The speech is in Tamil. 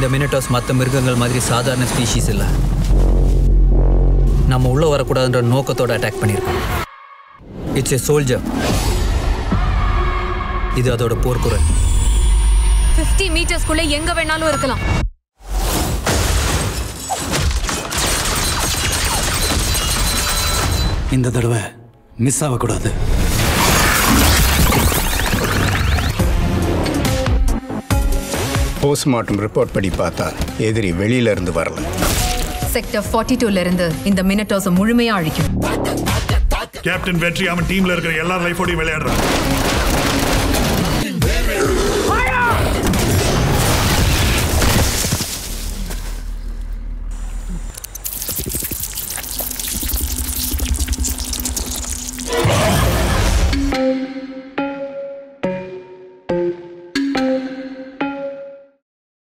இந்த மினட்டோஸ் மற்ற மிருகங்கள் மாதிரி சாதாரண ஸ்பீஷீஸ் இல்லை நம்ம உள்ள வரக்கூடாதுன்ற நோக்கத்தோட அட்டாக் பண்ணியிருக்கோம் இட்ஸ் ஏ சோல்ஜர் இது அதோட போர்க்குரல் ஃபிஃப்டி மீட்டர்ஸ்க்குள்ள எங்க வேணாலும் இருக்கலாம் இந்த தடவை மிஸ் ஆகக்கூடாது போஸ்ட்மார்ட்டம் ரிப்போர்ட் படி பார்த்தா எதிரி வெளியில இருந்து வரல செக்டர் ஃபார்ட்டி டூல இருந்து இந்த மினட்டோஸை முழுமையா அழிக்கும் கேப்டன் வெற்றி அவன் டீம்ல இருக்கிற எல்லா லைஃபோடையும் விளையாடுறான்